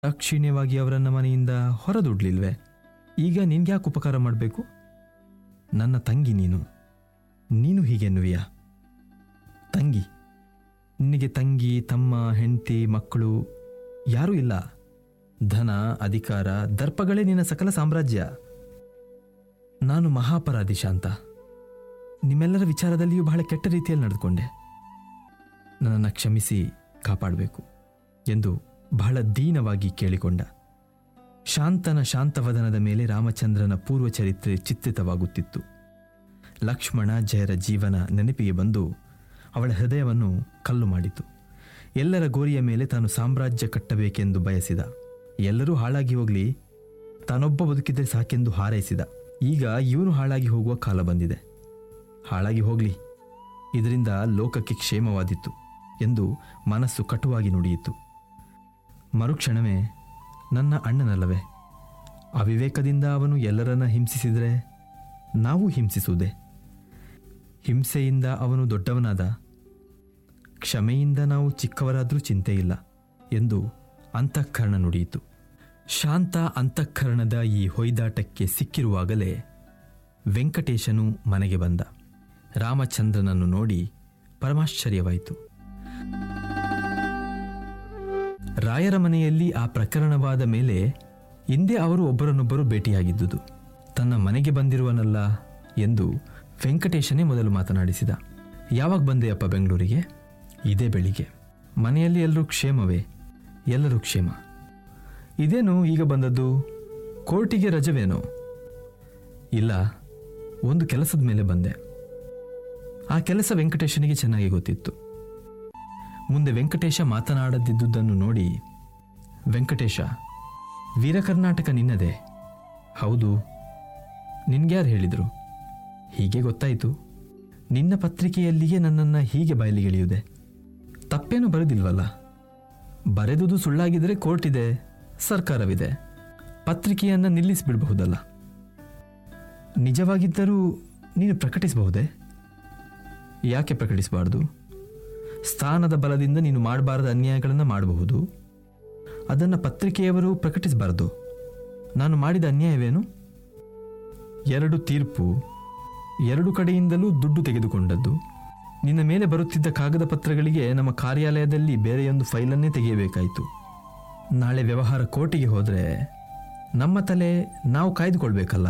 ದಾಕ್ಷಿಣ್ಯವಾಗಿ ಅವರನ್ನ ಮನೆಯಿಂದ ಹೊರದುಡ್ಲಿಲ್ವೇ ಈಗ ನಿನ್ಗ್ಯಾಕೆ ಉಪಕಾರ ಮಾಡಬೇಕು ನನ್ನ ತಂಗಿ ನೀನು ನೀನು ಹೀಗೆನ್ನುವಿಯ ತಂಗಿ ನಿನಗೆ ತಂಗಿ ತಮ್ಮ ಹೆಂಡತಿ ಮಕ್ಕಳು ಯಾರೂ ಇಲ್ಲ ಧನ ಅಧಿಕಾರ ದರ್ಪಗಳೇ ನಿನ್ನ ಸಕಲ ಸಾಮ್ರಾಜ್ಯ ನಾನು ಮಹಾಪರಾಧಿ ಶಾಂತ ನಿಮ್ಮೆಲ್ಲರ ವಿಚಾರದಲ್ಲಿಯೂ ಬಹಳ ಕೆಟ್ಟ ರೀತಿಯಲ್ಲಿ ನಡೆದುಕೊಂಡೆ ನನ್ನನ್ನು ಕ್ಷಮಿಸಿ ಕಾಪಾಡಬೇಕು ಎಂದು ಬಹಳ ದೀನವಾಗಿ ಕೇಳಿಕೊಂಡ ಶಾಂತನ ಶಾಂತವದನದ ಮೇಲೆ ರಾಮಚಂದ್ರನ ಪೂರ್ವ ಚರಿತ್ರೆ ಚಿತ್ರಿತವಾಗುತ್ತಿತ್ತು ಲಕ್ಷ್ಮಣ ಜಯರ ಜೀವನ ನೆನಪಿಗೆ ಬಂದು ಅವಳ ಹೃದಯವನ್ನು ಕಲ್ಲು ಮಾಡಿತು ಎಲ್ಲರ ಗೋರಿಯ ಮೇಲೆ ತಾನು ಸಾಮ್ರಾಜ್ಯ ಕಟ್ಟಬೇಕೆಂದು ಬಯಸಿದ ಎಲ್ಲರೂ ಹಾಳಾಗಿ ಹೋಗಲಿ ತಾನೊಬ್ಬ ಬದುಕಿದ್ರೆ ಸಾಕೆಂದು ಹಾರೈಸಿದ ಈಗ ಇವನು ಹಾಳಾಗಿ ಹೋಗುವ ಕಾಲ ಬಂದಿದೆ ಹಾಳಾಗಿ ಹೋಗಲಿ ಇದರಿಂದ ಲೋಕಕ್ಕೆ ಕ್ಷೇಮವಾದಿತ್ತು ಎಂದು ಮನಸ್ಸು ಕಟುವಾಗಿ ನುಡಿಯಿತು ಮರುಕ್ಷಣವೇ ನನ್ನ ಅಣ್ಣನಲ್ಲವೇ ಅವಿವೇಕದಿಂದ ಅವನು ಎಲ್ಲರನ್ನ ಹಿಂಸಿಸಿದರೆ ನಾವು ಹಿಂಸಿಸುವುದೇ ಹಿಂಸೆಯಿಂದ ಅವನು ದೊಡ್ಡವನಾದ ಕ್ಷಮೆಯಿಂದ ನಾವು ಚಿಕ್ಕವರಾದರೂ ಚಿಂತೆ ಇಲ್ಲ ಎಂದು ಅಂತಃಕರಣ ನುಡಿಯಿತು ಶಾಂತ ಅಂತಃಕರಣದ ಈ ಹೊಯ್ದಾಟಕ್ಕೆ ಸಿಕ್ಕಿರುವಾಗಲೇ ವೆಂಕಟೇಶನು ಮನೆಗೆ ಬಂದ ರಾಮಚಂದ್ರನನ್ನು ನೋಡಿ ಪರಮಾಶ್ಚರ್ಯವಾಯಿತು ರಾಯರ ಮನೆಯಲ್ಲಿ ಆ ಪ್ರಕರಣವಾದ ಮೇಲೆ ಹಿಂದೆ ಅವರು ಒಬ್ಬರನ್ನೊಬ್ಬರು ಭೇಟಿಯಾಗಿದ್ದುದು ತನ್ನ ಮನೆಗೆ ಬಂದಿರುವನಲ್ಲ ಎಂದು ವೆಂಕಟೇಶನೇ ಮೊದಲು ಮಾತನಾಡಿಸಿದ ಯಾವಾಗ ಬಂದೆಯಪ್ಪ ಬೆಂಗಳೂರಿಗೆ ಇದೇ ಬೆಳಿಗ್ಗೆ ಮನೆಯಲ್ಲಿ ಎಲ್ಲರೂ ಕ್ಷೇಮವೇ ಎಲ್ಲರೂ ಕ್ಷೇಮ ಇದೇನು ಈಗ ಬಂದದ್ದು ಕೋರ್ಟಿಗೆ ರಜವೇನೋ ಇಲ್ಲ ಒಂದು ಕೆಲಸದ ಮೇಲೆ ಬಂದೆ ಆ ಕೆಲಸ ವೆಂಕಟೇಶನಿಗೆ ಚೆನ್ನಾಗಿ ಗೊತ್ತಿತ್ತು ಮುಂದೆ ವೆಂಕಟೇಶ ಮಾತನಾಡದಿದ್ದುದನ್ನು ನೋಡಿ ವೆಂಕಟೇಶ ವೀರ ಕರ್ನಾಟಕ ನಿನ್ನದೇ ಹೌದು ನಿನ್ಗ್ಯಾರು ಹೇಳಿದರು ಹೀಗೆ ಗೊತ್ತಾಯಿತು ನಿನ್ನ ಪತ್ರಿಕೆಯಲ್ಲಿಯೇ ನನ್ನನ್ನು ಹೀಗೆ ಬಾಯಲಿಗೆಳೆಯುವುದೆ ತಪ್ಪೇನು ಬರೆದಿಲ್ವಲ್ಲ ಬರೆದುದು ಸುಳ್ಳಾಗಿದ್ದರೆ ಕೋರ್ಟ್ ಇದೆ ಸರ್ಕಾರವಿದೆ ಪತ್ರಿಕೆಯನ್ನು ನಿಲ್ಲಿಸಿಬಿಡಬಹುದಲ್ಲ ನಿಜವಾಗಿದ್ದರೂ ನೀನು ಪ್ರಕಟಿಸಬಹುದೇ ಯಾಕೆ ಪ್ರಕಟಿಸಬಾರ್ದು ಸ್ಥಾನದ ಬಲದಿಂದ ನೀನು ಮಾಡಬಾರದ ಅನ್ಯಾಯಗಳನ್ನು ಮಾಡಬಹುದು ಅದನ್ನು ಪತ್ರಿಕೆಯವರು ಪ್ರಕಟಿಸಬಾರದು ನಾನು ಮಾಡಿದ ಅನ್ಯಾಯವೇನು ಎರಡು ತೀರ್ಪು ಎರಡು ಕಡೆಯಿಂದಲೂ ದುಡ್ಡು ತೆಗೆದುಕೊಂಡದ್ದು ನಿನ್ನ ಮೇಲೆ ಬರುತ್ತಿದ್ದ ಕಾಗದ ಪತ್ರಗಳಿಗೆ ನಮ್ಮ ಕಾರ್ಯಾಲಯದಲ್ಲಿ ಬೇರೆಯೊಂದು ಫೈಲನ್ನೇ ತೆಗೆಯಬೇಕಾಯಿತು ನಾಳೆ ವ್ಯವಹಾರ ಕೋರ್ಟಿಗೆ ಹೋದರೆ ನಮ್ಮ ತಲೆ ನಾವು ಕಾಯ್ದುಕೊಳ್ಬೇಕಲ್ಲ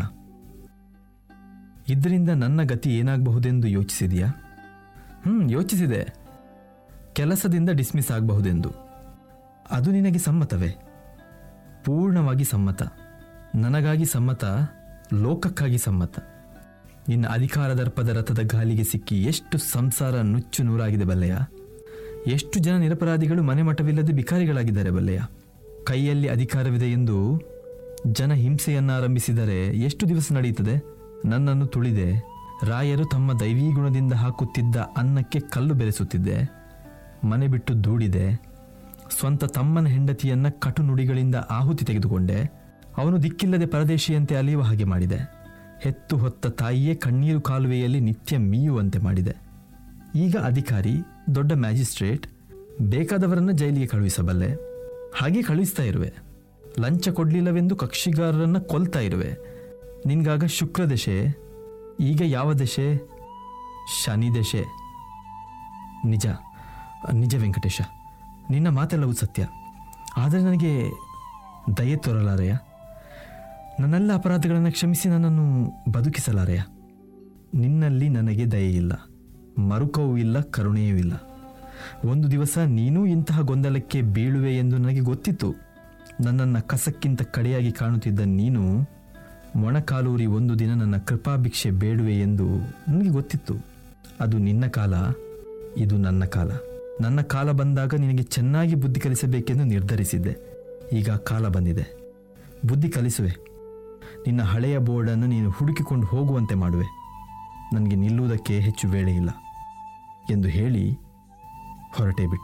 ಇದರಿಂದ ನನ್ನ ಗತಿ ಏನಾಗಬಹುದೆಂದು ಯೋಚಿಸಿದೆಯಾ ಹ್ಞೂ ಯೋಚಿಸಿದೆ ಕೆಲಸದಿಂದ ಡಿಸ್ಮಿಸ್ ಆಗಬಹುದೆಂದು ಅದು ನಿನಗೆ ಸಮ್ಮತವೇ ಪೂರ್ಣವಾಗಿ ಸಮ್ಮತ ನನಗಾಗಿ ಸಮ್ಮತ ಲೋಕಕ್ಕಾಗಿ ಸಮ್ಮತ ನಿನ್ನ ಅಧಿಕಾರ ದರ್ಪದ ರಥದ ಗಾಲಿಗೆ ಸಿಕ್ಕಿ ಎಷ್ಟು ಸಂಸಾರ ನುಚ್ಚು ನೂರಾಗಿದೆ ಬಲ್ಲೆಯ ಎಷ್ಟು ಜನ ನಿರಪರಾಧಿಗಳು ಮನೆ ಮಠವಿಲ್ಲದೆ ಬಿಕಾರಿಗಳಾಗಿದ್ದಾರೆ ಬಲ್ಲೆಯ ಕೈಯಲ್ಲಿ ಅಧಿಕಾರವಿದೆ ಎಂದು ಜನ ಹಿಂಸೆಯನ್ನಾರಂಭಿಸಿದರೆ ಎಷ್ಟು ದಿವಸ ನಡೆಯುತ್ತದೆ ನನ್ನನ್ನು ತುಳಿದೆ ರಾಯರು ತಮ್ಮ ದೈವೀ ಗುಣದಿಂದ ಹಾಕುತ್ತಿದ್ದ ಅನ್ನಕ್ಕೆ ಕಲ್ಲು ಬೆರೆಸುತ್ತಿದ್ದೆ ಮನೆ ಬಿಟ್ಟು ದೂಡಿದೆ ಸ್ವಂತ ತಮ್ಮನ ಹೆಂಡತಿಯನ್ನ ಕಟು ನುಡಿಗಳಿಂದ ಆಹುತಿ ತೆಗೆದುಕೊಂಡೆ ಅವನು ದಿಕ್ಕಿಲ್ಲದೆ ಪರದೇಶಿಯಂತೆ ಅಲಿಯುವ ಹಾಗೆ ಮಾಡಿದೆ ಹೆತ್ತು ಹೊತ್ತ ತಾಯಿಯೇ ಕಣ್ಣೀರು ಕಾಲುವೆಯಲ್ಲಿ ನಿತ್ಯ ಮೀಯುವಂತೆ ಮಾಡಿದೆ ಈಗ ಅಧಿಕಾರಿ ದೊಡ್ಡ ಮ್ಯಾಜಿಸ್ಟ್ರೇಟ್ ಬೇಕಾದವರನ್ನ ಜೈಲಿಗೆ ಕಳುಹಿಸಬಲ್ಲೆ ಹಾಗೆ ಕಳುಹಿಸ್ತಾ ಇರುವೆ ಲಂಚ ಕೊಡ್ಲಿಲ್ಲವೆಂದು ಕಕ್ಷಿಗಾರರನ್ನ ಕೊಲ್ತಾ ಇರುವೆ ನಿನ್ಗಾಗ ಶುಕ್ರ ದಶೆ ಈಗ ಯಾವ ದಶೆ ಶನಿ ದಶೆ ನಿಜ ನಿಜ ವೆಂಕಟೇಶ ನಿನ್ನ ಮಾತೆಲ್ಲವೂ ಸತ್ಯ ಆದರೆ ನನಗೆ ದಯೆ ತೋರಲಾರೆಯ ನನ್ನೆಲ್ಲ ಅಪರಾಧಗಳನ್ನು ಕ್ಷಮಿಸಿ ನನ್ನನ್ನು ಬದುಕಿಸಲಾರೆಯ ನಿನ್ನಲ್ಲಿ ನನಗೆ ದಯೆ ಇಲ್ಲ ಮರುಕವೂ ಇಲ್ಲ ಕರುಣೆಯೂ ಇಲ್ಲ ಒಂದು ದಿವಸ ನೀನೂ ಇಂತಹ ಗೊಂದಲಕ್ಕೆ ಬೀಳುವೆ ಎಂದು ನನಗೆ ಗೊತ್ತಿತ್ತು ನನ್ನನ್ನು ಕಸಕ್ಕಿಂತ ಕಡೆಯಾಗಿ ಕಾಣುತ್ತಿದ್ದ ನೀನು ಮೊಣಕಾಲೂರಿ ಒಂದು ದಿನ ನನ್ನ ಕೃಪಾಭಿಕ್ಷೆ ಬೇಡುವೆ ಎಂದು ನನಗೆ ಗೊತ್ತಿತ್ತು ಅದು ನಿನ್ನ ಕಾಲ ಇದು ನನ್ನ ಕಾಲ ನನ್ನ ಕಾಲ ಬಂದಾಗ ನಿನಗೆ ಚೆನ್ನಾಗಿ ಬುದ್ಧಿ ಕಲಿಸಬೇಕೆಂದು ನಿರ್ಧರಿಸಿದ್ದೆ ಈಗ ಕಾಲ ಬಂದಿದೆ ಬುದ್ಧಿ ಕಲಿಸುವೆ ನಿನ್ನ ಹಳೆಯ ಬೋರ್ಡನ್ನು ನೀನು ಹುಡುಕಿಕೊಂಡು ಹೋಗುವಂತೆ ಮಾಡುವೆ ನನಗೆ ನಿಲ್ಲುವುದಕ್ಕೆ ಹೆಚ್ಚು ವೇಳೆ ಇಲ್ಲ ಎಂದು ಹೇಳಿ ಹೊರಟೇ ಬಿಟ್ಟ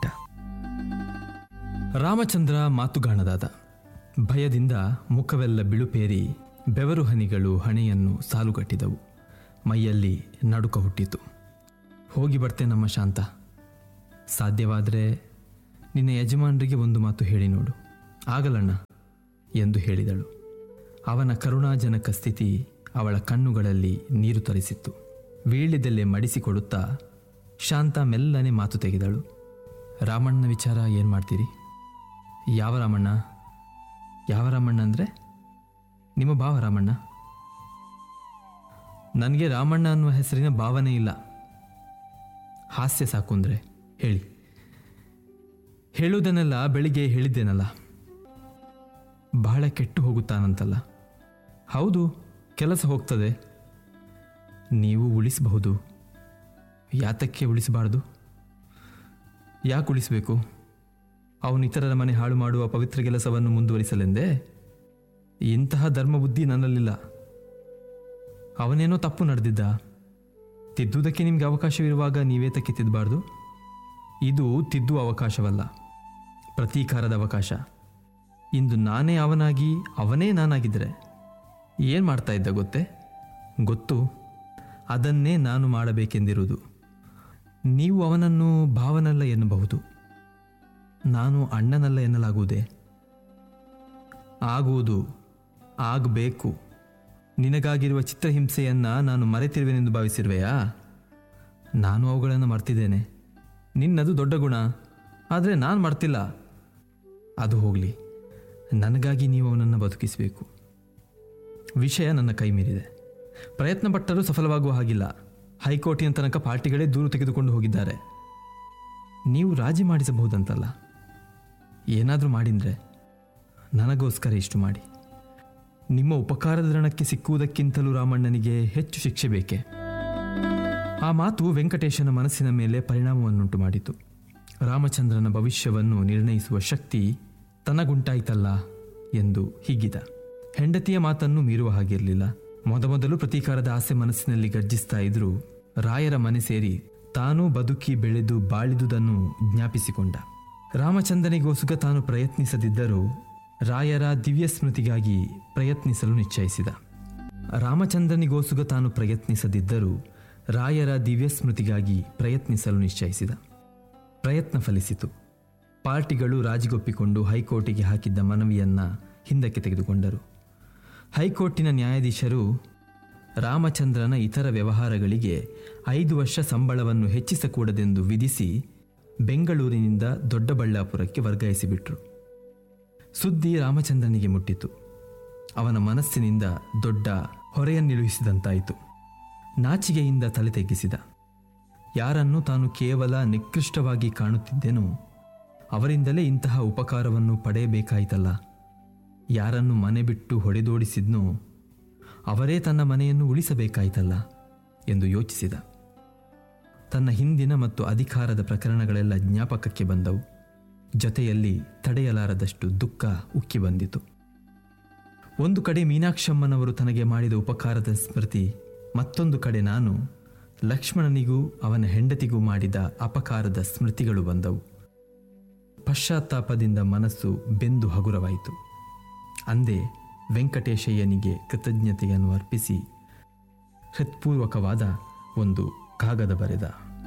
ರಾಮಚಂದ್ರ ಮಾತುಗಾಣದಾದ ಭಯದಿಂದ ಮುಖವೆಲ್ಲ ಬಿಳುಪೇರಿ ಬೆವರು ಹನಿಗಳು ಹಣೆಯನ್ನು ಸಾಲುಗಟ್ಟಿದವು ಮೈಯಲ್ಲಿ ನಡುಕ ಹುಟ್ಟಿತು ಹೋಗಿ ಬರ್ತೆ ನಮ್ಮ ಶಾಂತ ಸಾಧ್ಯವಾದರೆ ನಿನ್ನ ಯಜಮಾನರಿಗೆ ಒಂದು ಮಾತು ಹೇಳಿ ನೋಡು ಆಗಲಣ್ಣ ಎಂದು ಹೇಳಿದಳು ಅವನ ಕರುಣಾಜನಕ ಸ್ಥಿತಿ ಅವಳ ಕಣ್ಣುಗಳಲ್ಲಿ ನೀರು ತರಿಸಿತ್ತು ವೀಳ್ಯದಲ್ಲೇ ಮಡಿಸಿಕೊಡುತ್ತಾ ಶಾಂತ ಮೆಲ್ಲನೆ ಮಾತು ತೆಗೆದಳು ರಾಮಣ್ಣನ ವಿಚಾರ ಏನು ಮಾಡ್ತೀರಿ ಯಾವ ರಾಮಣ್ಣ ಯಾವ ರಾಮಣ್ಣ ಅಂದರೆ ನಿಮ್ಮ ಭಾವ ರಾಮಣ್ಣ ನನಗೆ ರಾಮಣ್ಣ ಅನ್ನುವ ಹೆಸರಿನ ಭಾವನೆ ಇಲ್ಲ ಹಾಸ್ಯ ಸಾಕು ಅಂದರೆ ಹೇಳಿ ಹೇಳುವುದನ್ನೆಲ್ಲ ಬೆಳಿಗ್ಗೆ ಹೇಳಿದ್ದೇನಲ್ಲ ಬಹಳ ಕೆಟ್ಟು ಹೋಗುತ್ತಾನಂತಲ್ಲ ಹೌದು ಕೆಲಸ ಹೋಗ್ತದೆ ನೀವು ಉಳಿಸಬಹುದು ಯಾತಕ್ಕೆ ಉಳಿಸಬಾರ್ದು ಯಾಕೆ ಉಳಿಸಬೇಕು ಅವನು ಇತರರ ಮನೆ ಹಾಳು ಮಾಡುವ ಪವಿತ್ರ ಕೆಲಸವನ್ನು ಮುಂದುವರಿಸಲೆಂದೇ ಇಂತಹ ಧರ್ಮಬುದ್ಧಿ ನನ್ನಲ್ಲಿಲ್ಲ ಅವನೇನೋ ತಪ್ಪು ನಡೆದಿದ್ದ ತಿದ್ದುವುದಕ್ಕೆ ನಿಮಗೆ ಅವಕಾಶವಿರುವಾಗ ನೀವೇತಕ್ಕೆ ತಿದ್ದಬಾರ್ದು ಇದು ತಿದ್ದುವ ಅವಕಾಶವಲ್ಲ ಪ್ರತೀಕಾರದ ಅವಕಾಶ ಇಂದು ನಾನೇ ಅವನಾಗಿ ಅವನೇ ನಾನಾಗಿದ್ದರೆ ಏನು ಮಾಡ್ತಾ ಇದ್ದ ಗೊತ್ತೇ ಗೊತ್ತು ಅದನ್ನೇ ನಾನು ಮಾಡಬೇಕೆಂದಿರುವುದು ನೀವು ಅವನನ್ನು ಭಾವನಲ್ಲ ಎನ್ನಬಹುದು ನಾನು ಅಣ್ಣನಲ್ಲ ಎನ್ನಲಾಗುವುದೇ ಆಗುವುದು ಆಗಬೇಕು ನಿನಗಾಗಿರುವ ಚಿತ್ರಹಿಂಸೆಯನ್ನು ನಾನು ಮರೆತಿರುವೆನೆಂದು ಭಾವಿಸಿರುವೆಯಾ ನಾನು ಅವುಗಳನ್ನು ಮರ್ತಿದ್ದೇನೆ ನಿನ್ನದು ದೊಡ್ಡ ಗುಣ ಆದರೆ ನಾನು ಮರ್ತಿಲ್ಲ ಅದು ಹೋಗಲಿ ನನಗಾಗಿ ನೀವು ಅವನನ್ನು ಬದುಕಿಸಬೇಕು ವಿಷಯ ನನ್ನ ಕೈ ಮೀರಿದೆ ಪ್ರಯತ್ನ ಪಟ್ಟರೂ ಸಫಲವಾಗುವ ಹಾಗಿಲ್ಲ ಹೈಕೋರ್ಟಿನ ತನಕ ಪಾರ್ಟಿಗಳೇ ದೂರು ತೆಗೆದುಕೊಂಡು ಹೋಗಿದ್ದಾರೆ ನೀವು ರಾಜಿ ಮಾಡಿಸಬಹುದಂತಲ್ಲ ಏನಾದರೂ ಮಾಡಿದರೆ ನನಗೋಸ್ಕರ ಇಷ್ಟು ಮಾಡಿ ನಿಮ್ಮ ಉಪಕಾರದ ಋಣಕ್ಕೆ ಸಿಕ್ಕುವುದಕ್ಕಿಂತಲೂ ರಾಮಣ್ಣನಿಗೆ ಹೆಚ್ಚು ಶಿಕ್ಷೆ ಬೇಕೆ ಆ ಮಾತು ವೆಂಕಟೇಶನ ಮನಸ್ಸಿನ ಮೇಲೆ ಪರಿಣಾಮವನ್ನುಂಟು ಮಾಡಿತು ರಾಮಚಂದ್ರನ ಭವಿಷ್ಯವನ್ನು ನಿರ್ಣಯಿಸುವ ಶಕ್ತಿ ತನಗುಂಟಾಯ್ತಲ್ಲ ಎಂದು ಹಿಗ್ಗಿದ ಹೆಂಡತಿಯ ಮಾತನ್ನು ಮೀರುವ ಹಾಗಿರಲಿಲ್ಲ ಮೊದಮೊದಲು ಪ್ರತೀಕಾರದ ಆಸೆ ಮನಸ್ಸಿನಲ್ಲಿ ಗರ್ಜಿಸ್ತಾ ಇದ್ರೂ ರಾಯರ ಮನೆ ಸೇರಿ ತಾನೂ ಬದುಕಿ ಬೆಳೆದು ಬಾಳಿದುದನ್ನು ಜ್ಞಾಪಿಸಿಕೊಂಡ ರಾಮಚಂದ್ರನಿಗೋಸುಗ ತಾನು ಪ್ರಯತ್ನಿಸದಿದ್ದರೂ ರಾಯರ ದಿವ್ಯ ಸ್ಮೃತಿಗಾಗಿ ಪ್ರಯತ್ನಿಸಲು ನಿಶ್ಚಯಿಸಿದ ರಾಮಚಂದ್ರನಿಗೋಸುಗ ತಾನು ಪ್ರಯತ್ನಿಸದಿದ್ದರೂ ರಾಯರ ದಿವ್ಯ ಸ್ಮೃತಿಗಾಗಿ ಪ್ರಯತ್ನಿಸಲು ನಿಶ್ಚಯಿಸಿದ ಪ್ರಯತ್ನ ಫಲಿಸಿತು ಪಾರ್ಟಿಗಳು ರಾಜಿಗೊಪ್ಪಿಕೊಂಡು ಹೈಕೋರ್ಟಿಗೆ ಹಾಕಿದ್ದ ಮನವಿಯನ್ನ ಹಿಂದಕ್ಕೆ ತೆಗೆದುಕೊಂಡರು ಹೈಕೋರ್ಟಿನ ನ್ಯಾಯಾಧೀಶರು ರಾಮಚಂದ್ರನ ಇತರ ವ್ಯವಹಾರಗಳಿಗೆ ಐದು ವರ್ಷ ಸಂಬಳವನ್ನು ಹೆಚ್ಚಿಸಕೂಡದೆಂದು ವಿಧಿಸಿ ಬೆಂಗಳೂರಿನಿಂದ ದೊಡ್ಡಬಳ್ಳಾಪುರಕ್ಕೆ ವರ್ಗಾಯಿಸಿಬಿಟ್ರು ಸುದ್ದಿ ರಾಮಚಂದ್ರನಿಗೆ ಮುಟ್ಟಿತು ಅವನ ಮನಸ್ಸಿನಿಂದ ದೊಡ್ಡ ಹೊರೆಯನ್ನಿಳುಹಿಸಿದಂತಾಯಿತು ನಾಚಿಗೆಯಿಂದ ತಲೆ ತೆಗ್ಗಿಸಿದ ಯಾರನ್ನು ತಾನು ಕೇವಲ ನಿಕೃಷ್ಟವಾಗಿ ಕಾಣುತ್ತಿದ್ದೆನೋ ಅವರಿಂದಲೇ ಇಂತಹ ಉಪಕಾರವನ್ನು ಪಡೆಯಬೇಕಾಯಿತಲ್ಲ ಯಾರನ್ನು ಮನೆ ಬಿಟ್ಟು ಹೊಡೆದೋಡಿಸಿದ್ನೋ ಅವರೇ ತನ್ನ ಮನೆಯನ್ನು ಉಳಿಸಬೇಕಾಯಿತಲ್ಲ ಎಂದು ಯೋಚಿಸಿದ ತನ್ನ ಹಿಂದಿನ ಮತ್ತು ಅಧಿಕಾರದ ಪ್ರಕರಣಗಳೆಲ್ಲ ಜ್ಞಾಪಕಕ್ಕೆ ಬಂದವು ಜೊತೆಯಲ್ಲಿ ತಡೆಯಲಾರದಷ್ಟು ದುಃಖ ಉಕ್ಕಿ ಬಂದಿತು ಒಂದು ಕಡೆ ಮೀನಾಕ್ಷಮ್ಮನವರು ತನಗೆ ಮಾಡಿದ ಉಪಕಾರದ ಸ್ಮೃತಿ ಮತ್ತೊಂದು ಕಡೆ ನಾನು ಲಕ್ಷ್ಮಣನಿಗೂ ಅವನ ಹೆಂಡತಿಗೂ ಮಾಡಿದ ಅಪಕಾರದ ಸ್ಮೃತಿಗಳು ಬಂದವು ಪಶ್ಚಾತ್ತಾಪದಿಂದ ಮನಸ್ಸು ಬೆಂದು ಹಗುರವಾಯಿತು ಅಂದೇ ವೆಂಕಟೇಶಯ್ಯನಿಗೆ ಕೃತಜ್ಞತೆಯನ್ನು ಅರ್ಪಿಸಿ ಹೃತ್ಪೂರ್ವಕವಾದ ಒಂದು ಕಾಗದ ಬರೆದ